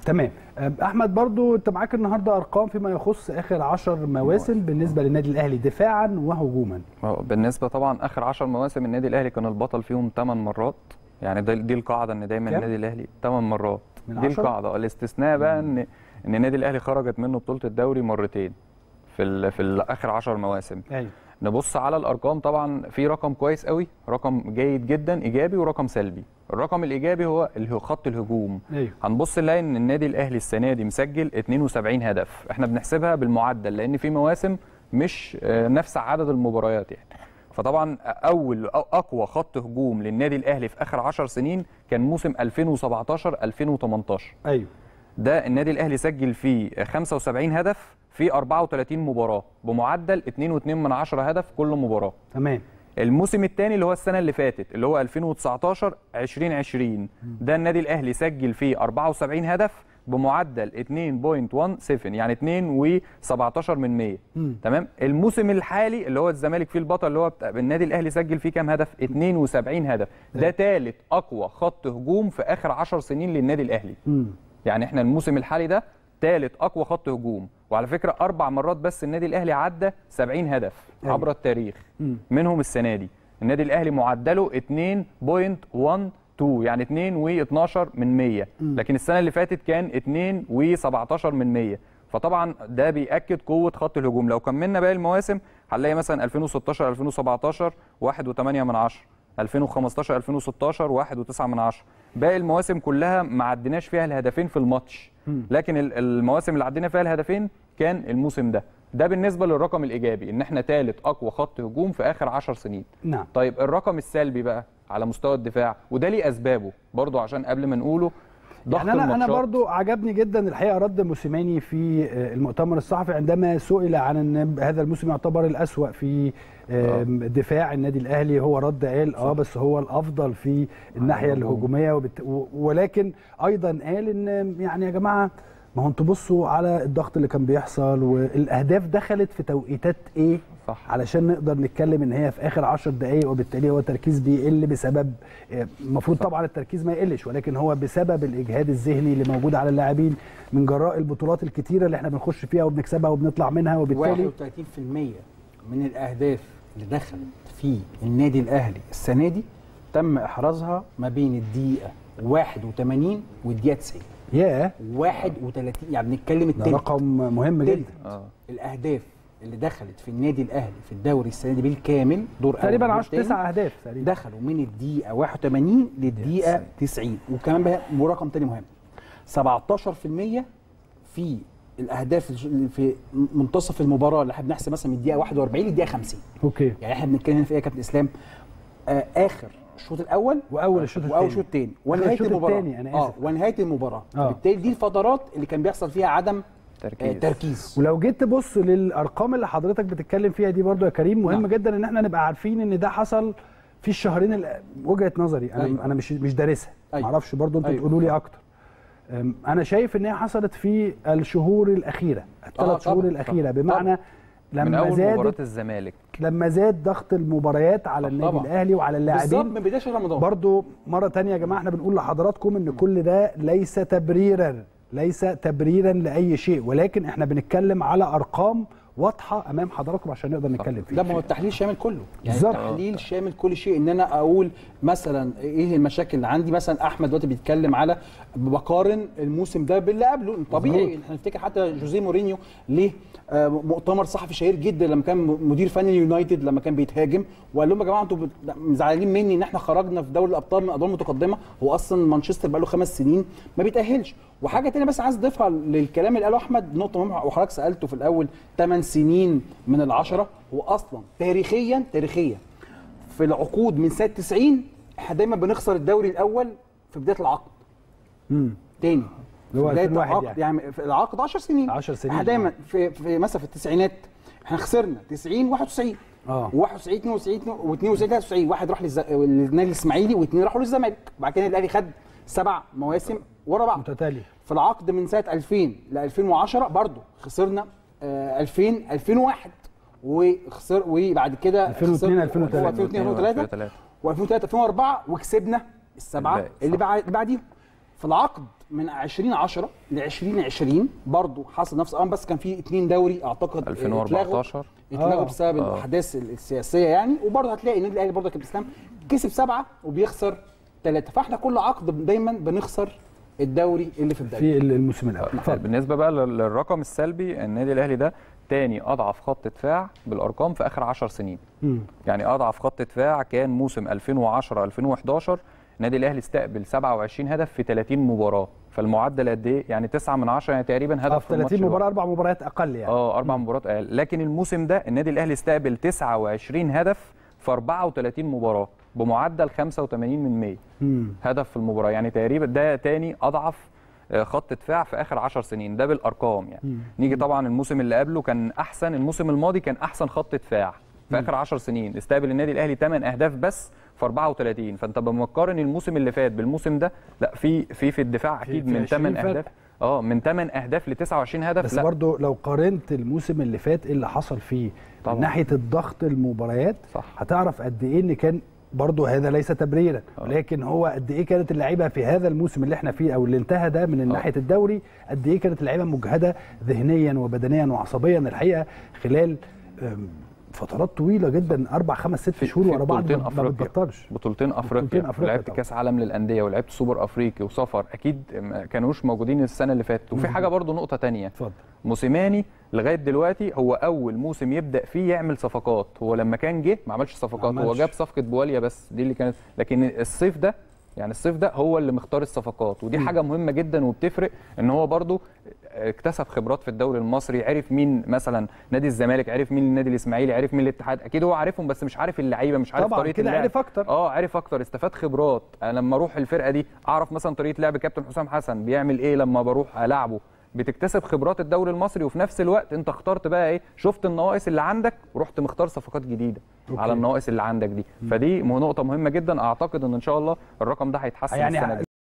تمام أم، احمد برضو انت معاك النهارده ارقام فيما يخص اخر 10 مواسم بالنسبه للنادي الاهلي دفاعا وهجوما هو بالنسبه طبعا اخر 10 مواسم النادي الاهلي كان البطل فيهم 8 مرات يعني ده دي القاعده ان دايما كام؟ النادي الاهلي 8 مرات من دي 10 القاعده الاستثناء بقى ان ان النادي الاهلي خرجت منه بطوله الدوري مرتين في ال في ال اخر 10 مواسم ايوه نبص على الارقام طبعا في رقم كويس قوي رقم جيد جدا ايجابي ورقم سلبي الرقم الايجابي هو اللي هو خط الهجوم ايوه هنبص نلاقي ان النادي الاهلي السنه دي مسجل 72 هدف احنا بنحسبها بالمعدل لان في مواسم مش آه، نفس عدد المباريات يعني فطبعا اول أو اقوى خط هجوم للنادي الاهلي في اخر 10 سنين كان موسم 2017 2018 ايوه ده النادي الاهلي سجل فيه 75 هدف في 34 مباراه بمعدل 2.2 من عشرة هدف كل مباراه تمام الموسم الثاني اللي هو السنه اللي فاتت اللي هو 2019 2020 ده النادي الاهلي سجل فيه 74 هدف بمعدل 2.17 يعني 2 و17 من 100 مم. تمام الموسم الحالي اللي هو الزمالك فيه البطل اللي هو بتاع النادي الاهلي سجل فيه كام هدف 72 هدف ده ثالث اقوى خط هجوم في اخر 10 سنين للنادي الاهلي مم. يعني احنا الموسم الحالي ده ثالث اقوى خط هجوم وعلى فكره اربع مرات بس النادي الاهلي عدى 70 هدف أيوة. عبر التاريخ مم. منهم السنه دي النادي الاهلي معدله 2.12 يعني 2 و12 من 100 لكن السنه اللي فاتت كان 2 و17 من 100 فطبعا ده بياكد قوه خط الهجوم لو كملنا باقي المواسم هنلاقي مثلا 2016 2017 1.8 من 10 2015 2016 1.9 من 10 باقي المواسم كلها ما عديناش فيها الهدفين في الماتش لكن ال- المواسم اللي عدينا فيها الهدفين كان الموسم ده ده بالنسبه للرقم الايجابي ان احنا ثالث اقوى خط هجوم في اخر 10 سنين نعم طيب الرقم السلبي بقى على مستوى الدفاع وده ليه اسبابه برضو عشان قبل ما نقوله ضغط يعني انا انا الماتشات. برضو عجبني جدا الحقيقه رد موسيماني في آه، المؤتمر الصحفي عندما سئل عن ان هذا الموسم يعتبر الاسوا في آه، دفاع النادي الاهلي هو رد قال اه بس هو الافضل في الناحيه الهجوم. الهجوميه وبت... و- ولكن ايضا قال ان يعني يا جماعه ما هو انتوا بصوا على الضغط اللي كان بيحصل والاهداف دخلت في توقيتات ايه صح علشان نقدر نتكلم ان هي في اخر 10 دقائق وبالتالي هو التركيز بيقل بسبب آه، المفروض طبعا التركيز ما يقلش ولكن هو بسبب الاجهاد الذهني اللي موجود على اللاعبين من جراء البطولات الكتيره اللي احنا بنخش فيها وبنكسبها وبنطلع منها وبالتالي 31% من الاهداف اللي دخلت في النادي الاهلي السنه دي تم احرازها ما بين الدقيقه 81 والدقيقه 90 ياه 31 يعني بنتكلم ده التاني رقم مهم جدا اه الاهداف اللي دخلت في النادي الاهلي في الدوري السنه دي بالكامل دور أول تقريبا ودور 10 تاني، 9 اهداف تقريبا دخلوا من الدقيقه 81 للدقيقه 90 وكمان بقى رقم تاني مهم 17% في الاهداف اللي في منتصف المباراه اللي احنا بنحسب مثلا من الدقيقه 41 للدقيقه 50 اوكي يعني احنا بنتكلم هنا في ايه يا كابتن اسلام آه اخر الشوط الاول واول الشوط واول الثاني الشوط الثاني آخر ونهايه الشوط المباراه التاني، أنا اه آسف. ونهايه المباراه آه. بالتالي دي الفترات اللي كان بيحصل فيها عدم آه تركيز تركيز ولو جيت تبص للارقام اللي حضرتك بتتكلم فيها دي برضو يا كريم مهم نعم. جدا ان احنا نبقى عارفين ان ده حصل في الشهرين ال- وجهه نظري انا أيوة. انا مش مش دارسها أيوة. معرفش برضو انتوا أيوة. تقولوا لي اكتر أم، انا شايف ان هي حصلت في الشهور الاخيره الثلاث طبعاً، شهور الاخيره بمعنى من لما اول مباراه زادت الزمالك لما زاد ضغط المباريات على النادي طبعاً. الاهلي وعلى بالظبط اللاعبين من بدايه شهر رمضان برضو مرة تانية يا جماعة احنا بنقول لحضراتكم ان كل ده ليس تبريرا ليس تبريرا لأي شيء ولكن احنا بنتكلم على أرقام واضحة أمام حضراتكم عشان نقدر نتكلم ده فيها ما هو التحليل شامل كله يعني بالظبط. التحليل شامل كل شيء ان انا اقول مثلا ايه المشاكل اللي عندي مثلا احمد دلوقتي بيتكلم على بقارن الموسم ده باللي قبله طبيعي احنا نفتكر حتى جوزيه مورينيو ليه آه، مؤتمر صحفي شهير جدا لما كان مدير فني اليونايتد لما كان بيتهاجم وقال لهم يا جماعه انتوا بت- زعلانين مني ان احنا خرجنا في دوري الابطال من ادوار متقدمه هو اصلا مانشستر بقى له خمس سنين ما بيتاهلش وحاجه تانية بس عايز اضيفها للكلام اللي قاله احمد نقطه مهمه وحضرتك سالته في الاول 8 سنين من العشره هو اصلا تاريخيا تاريخيا في العقود من سنه 90 احنا دايما بنخسر الدوري الاول في بدايه العقد امم تاني اللي هو في بداية 2001 العقد يعني في العقد 10 سنين 10 سنين. احنا دايما في, في مثلا في التسعينات احنا خسرنا 90 91 اه و91 92 و92 93 واحد راح للز- للنادي الاسماعيلي واثنين راحوا للزمالك وبعد كده الاهلي خد سبع مواسم ورا بعض متتالية في العقد من سنه 2000 ل 2010 برضه خسرنا آه 2000 2001 وخسر وبعد كده 2002 خسر- 2003 2002 2003 و2003 2004 وكسبنا السبعه الباقي، اللي صح. بعد اللي بعديهم في العقد من 2010 ل 2020 برضه حصل نفس الامر بس كان في اثنين دوري اعتقد اتلغوا- 2014 اتلغوا آه. بسبب آه. الاحداث السياسيه يعني وبرضه هتلاقي النادي الاهلي برضه يا كابتن اسلام كسب سبعه وبيخسر ثلاثه فاحنا كل عقد دايما بنخسر الدوري اللي في الدوري في الموسم الاول اتفضل بالنسبه بقى لل- للرقم السلبي النادي الاهلي ده تاني اضعف خط دفاع بالارقام في اخر 10 سنين مم. يعني اضعف خط دفاع كان موسم 2010 2011 النادي الاهلي استقبل 27 هدف في 30 مباراه فالمعدل قد ايه يعني 9 من 10 يعني تقريبا هدف آه، في الماتش 30 مباراه الواحد. اربع مباريات اقل يعني اه اربع مباريات اقل لكن الموسم ده النادي الاهلي استقبل 29 هدف في 34 مباراه بمعدل 85 من 100 مم. هدف في المباراه يعني تقريبا ده تاني اضعف آه، خط دفاع في اخر 10 سنين ده بالارقام يعني مم. نيجي طبعا الموسم اللي قبله كان احسن الموسم الماضي كان احسن خط دفاع في اخر 10 سنين استقبل النادي الاهلي 8 اهداف بس في 34 فانت لما تقارن الموسم اللي فات بالموسم ده لا في في في الدفاع اكيد في من 20 8 فرق. اهداف اه من 8 اهداف ل 29 هدف بس لا برضو لو قارنت الموسم اللي فات ايه اللي حصل فيه طبعاً. من ناحيه الضغط المباريات صح. هتعرف قد ايه ان كان برضو هذا ليس تبريرا آه. ولكن هو قد ايه كانت اللعيبه في هذا الموسم اللي احنا فيه او اللي انتهى ده من ناحيه الدوري قد ايه كانت اللعيبه مجهده ذهنيا وبدنيا وعصبيا الحقيقه خلال أم، فترات طويله جدا اربع خمس ست شهور في ورا بعض بطولتين ما- ما افريقيا بتبطلش بطولتين افريقيا, بطولتين أفريقيا ولعبت طبعا. كاس عالم للانديه ولعبت سوبر افريقي وسفر اكيد ما كانوش موجودين السنه اللي فاتت وفي حاجه برضو نقطه تانية اتفضل موسيماني لغايه دلوقتي هو اول موسم يبدا فيه يعمل صفقات هو لما كان جه ما عملش صفقات ما هو عملش. جاب صفقه بواليا بس دي اللي كانت لكن الصيف ده يعني الصيف ده هو اللي مختار الصفقات ودي حاجه مهمه جدا وبتفرق ان هو برضو اكتسب خبرات في الدوري المصري عرف مين مثلا نادي الزمالك عرف مين النادي الاسماعيلي عرف مين الاتحاد اكيد هو عارفهم بس مش عارف اللعيبه مش عارف طبعاً طريقه كده اللعب عرف أكتر. اه عرف اكتر استفاد خبرات انا لما اروح الفرقه دي اعرف مثلا طريقه لعب كابتن حسام حسن بيعمل ايه لما بروح العبه بتكتسب خبرات الدوري المصري وفي نفس الوقت انت اخترت بقى ايه شفت النواقص اللي عندك ورحت مختار صفقات جديده أوكي. على النواقص اللي عندك دي فدي نقطه مهمه جدا اعتقد ان ان شاء الله الرقم ده هيتحسن يعني السنه دي